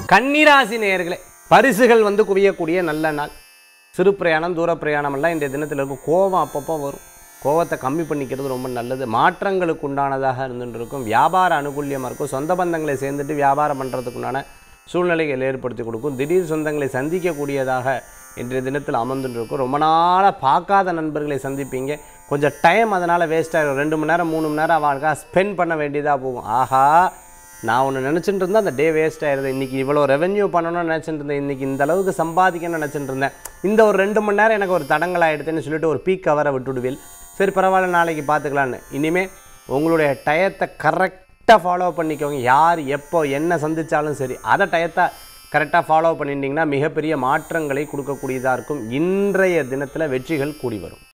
கன்னிராசி நேயர்களே பரிசுகள் வந்து குவியக்கூடிய நல்ல நாள் சிறு பிரயாணம் தூர பிரயாணம் எல்லாம் இன்றைய தினத்தில் இருக்கும் கோபம் அப்பப்போ வரும் கோவத்தை கம்மி பண்ணிக்கிறது ரொம்ப நல்லது மாற்றங்களுக்கு உண்டானதாக இருந்துட்டு இருக்கும் வியாபார அனுகூல்யமாக இருக்கும் சொந்த பந்தங்களை சேர்ந்துட்டு வியாபாரம் பண்ணுறதுக்குண்டான சூழ்நிலைகள் ஏற்படுத்தி கொடுக்கும் திடீர் சொந்தங்களை சந்திக்கக்கூடியதாக இன்றைய தினத்தில் அமர்ந்துட்டு இருக்கும் ரொம்ப நாளாக பார்க்காத நண்பர்களை சந்திப்பீங்க கொஞ்சம் டைம் அதனால் வேஸ்ட் ஆகிடும் ரெண்டு மணி நேரம் மூணு மணி நேரம் அவளுக்காக ஸ்பெண்ட் பண்ண வேண்டியதாக போகும் ஆஹா நான் ஒன்று நினச்சிட்டு இருந்தேன் அந்த டே வேஸ்ட் ஆயிடுது இன்றைக்கி இவ்வளோ ரெவென்யூ பண்ணணும்னு நினச்சிட்டு இருந்தேன் இன்றைக்கி இந்த அளவுக்கு சம்பாதிக்கணும்னு நினச்சிட்டு இருந்தேன் இந்த ஒரு ரெண்டு மணி நேரம் எனக்கு ஒரு தடங்கள் ஆகிடுதுன்னு சொல்லிட்டு ஒரு பீக் கவரை விட்டுடுவேல் சரி பரவாயில்ல நாளைக்கு பார்த்துக்கலான்னு இனிமேல் உங்களுடைய டயத்தை கரெக்டாக ஃபாலோ பண்ணிக்கோங்க யார் எப்போ என்ன சந்தித்தாலும் சரி அதை டயத்தை கரெக்டாக ஃபாலோ பண்ணிட்டீங்கன்னா மிகப்பெரிய மாற்றங்களை கொடுக்கக்கூடியதாக இருக்கும் இன்றைய தினத்தில் வெற்றிகள் கூடி வரும்